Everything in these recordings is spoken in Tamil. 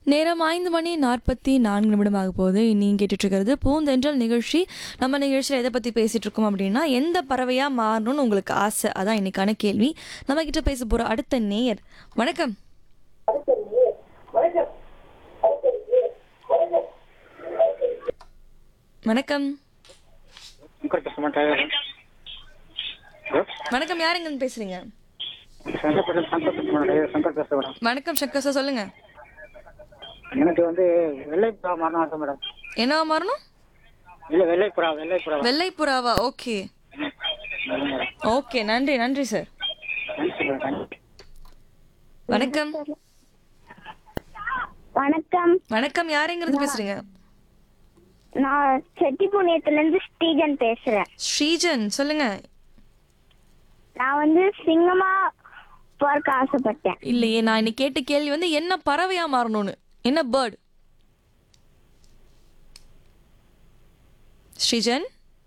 நேரம் ஐந்து மணி நாற்பத்தி நான்கு நிமிடம் ஆக போகுது நீங்கள் கேட்டுட்டு இருக்கிறது பூந்தென்றல் நிகழ்ச்சி நம்ம நிகழ்ச்சியில் எதை பற்றி பேசிட்டு இருக்கோம் அப்படின்னா எந்த பறவையாக மாறணும்னு உங்களுக்கு ஆசை அதான் இன்னைக்கான கேள்வி நம்ம கிட்ட பேச போகிற அடுத்த நேயர் வணக்கம் வணக்கம் சங்கர் கஸ்டமர் டயர் ஹலோ வணக்கம் யார் எங்கன்னு பேசுறீங்க சங்கர் பட்டன் சங்கர் கஸ்டமர் டயர் சங்கர் பேசுகிறேன் மேடம் வணக்கம் சங்கர் சார் சொல்லுங்க எனக்கு வந்து வெள்ளைப்புறா மாறணும் ஆசை மேடம் என்னவா மாறணும் இல்லை வெள்ளைப்புறா வெள்ளைப்புறா வெள்ளை புறாவா ஓகே ஓகே நன்றி நன்றி சார் வணக்கம் வணக்கம் வணக்கம் யார் எங்கிருந்து பேசுறீங்க நான் செட்டிப்புணியத்துல இருந்து ஸ்ரீஜன் பேசுறேன் ஸ்ரீஜன் சொல்லுங்க நான் வந்து சிங்கமா பிறக்க ஆசைப்பட்டேன் இல்லையே நான் இன்னைக்கு கேட்ட கேள்வி வந்து என்ன பறவையா மாறணும்னு என்ன பேர்ட் ஸ்ரீஜன்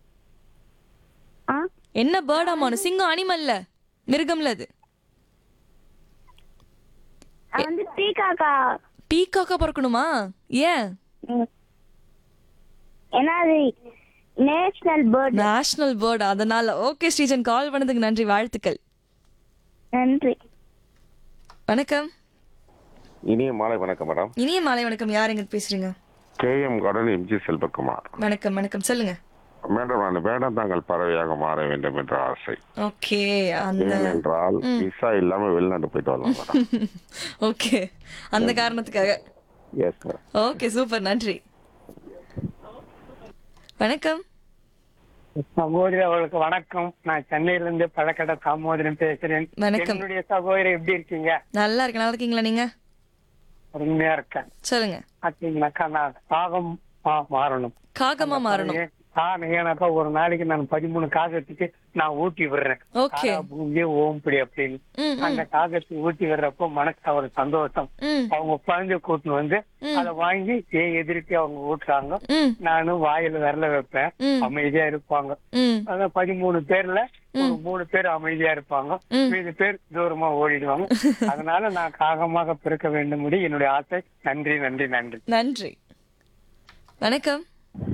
ஆ என்ன பேர்டா மாறணும் சிங்கம் அனிமல்ல மிருகம்ல அது நான் வந்து பீகாக்கா பீக்காக்கா பிறக்கணுமா ஏன் ம். ஏன்னா அது நேஷனல் பேர்ட் நேஷனல் பேர்ட் அதனால ஓகே ஸ்ரீஜன் கால் பண்ணதுக்கு நன்றி வாழ்த்துக்கள் நன்றி வணக்கம் இனிய மாலை வணக்கம் மேடம் இனிய மாலை வணக்கம் யார் எங்க பேசுறீங்க கேஎம் கார்டன் எம்ஜி செல்வகுமார் வணக்கம் வணக்கம் சொல்லுங்க மேடம் நான் வேடந்தாங்கல் பறவையாக மாற வேண்டும் என்ற ஆசை ஓகே அந்த ஏனென்றால் விசா இல்லாம வெளிநாட்டு போயிட்டு வரலாம் மேடம் ஓகே அந்த காரணத்துக்காக எஸ் மேடம் ஓகே சூப்பர் நன்றி வணக்கம் சகோதரி அவர்களுக்கு வணக்கம் நான் சென்னையில இருந்து பழக்கடை தாமோதரன் பேசுறேன் வணக்கம். என்னுடைய சகோதரி எப்படி இருக்கீங்க நல்லா இருக்கு நல்லா இருக்கீங்களா நீங்க உண்மையா இருக்கேன் சொல்லுங்க பாத்தீங்கன்னாக்கா நான் காகம் மா- மாறணும் காகமா மாறணும் காரணம் ஏன்னாக்கா ஒரு நாளைக்கு நான் பதிமூணு காகத்துக்கு நான் ஊட்டி விடுறேன் ஓகே காக்கா, பூமியே ஓம்படி அப்படின்னு ம் அந்த காகத்துக்கு ஊட்டி விடுறப்போ மனசு ஒரு சந்தோஷம் ம் அவங்க குழந்தை கூட்டின்னு வந்து ம். அதை வாங்கி ஏன் எதிர்த்து அவங்க ஊட்டுறாங்க ம் நானும் வாயில விரல வைப்பேன் ம். அமைதியா இருப்பாங்க ம் அதான் பதிமூணு பேர்ல ஒரு மூணு பேர் அமைதியா இருப்பாங்க ம். மீதி பேர் தூரமா ஓடிடுவாங்க அதனால நான் காகமாக பிறக்க வேண்டும் என்னுடைய ஆசை நன்றி நன்றி நன்றி நன்றி வணக்கம்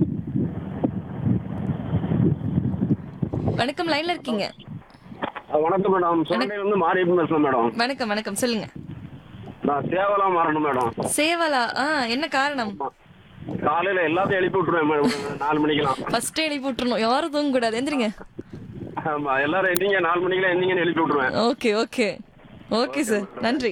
வணக்கம் லைன்ல இருக்கீங்க வணக்கம் மேடம் சென்னையில இருந்து மாரியப்பன் பேசுறேன் மேடம் வணக்கம் வணக்கம் சொல்லுங்க நான் சேவலாம் மாறணும் மேடம் சேவலா ஆ என்ன காரணம் காலையில எல்லாத்தையும் எழுப்பி விட்டுருவேன் மேடம் நாலு மணிக்கெல்லாம் ஃபர்ஸ்ட் எழுப்பி விட்டுறணும் யாரும் தூங்க கூடாது எந்திரிங்க ஆமா எல்லாரும் எந்திங்க நாலு மணிக்கெல்லாம் எந்திங்கன்னு எழுப்பி விட்டுருவேன் ஓகே ஓகே ஓகே சார் நன்றி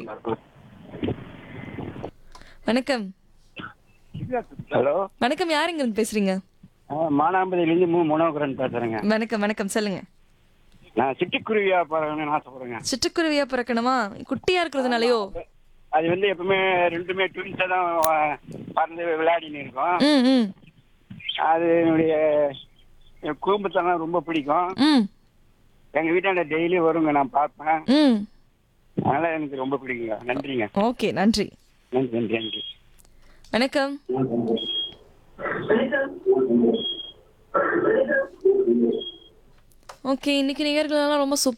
வணக்கம் ஹலோ வணக்கம் யார் இங்க இருந்து பேசுறீங்க மானாம்பதியிலேருந்து மூ மனோகரன் பேசுறேங்க வணக்கம் வணக்கம் சொல்லுங்க நான் சிட்டுக்குருவியா பறக்கணும்னு ஆசைப்படுறேங்க சிட்டுக்குருவியா பிறக்கணுமா குட்டியா இருக்கிறதுனாலயோ அது வந்து எப்பவுமே ரெண்டுமே ட்வின்ஸாக தான் அஹ், பறந்து விளையாடின்னு இருக்கோம் ம் ம் அது என்னுடைய என் குடும்பத்தெல்லாம் ரொம்ப பிடிக்கும் ம் எங்க வீட்டாண்ட டெய்லி வருங்க நான் பார்ப்பேன் ம் அதனால எனக்கு ரொம்ப பிடிக்குங்க நன்றிங்க ஓகே நன்றி நன்றி நன்றி நன்றி வணக்கம் ஓகே இன்னைக்கு நேயர்கள் எல்லாம் ரொம்ப சூப்பர்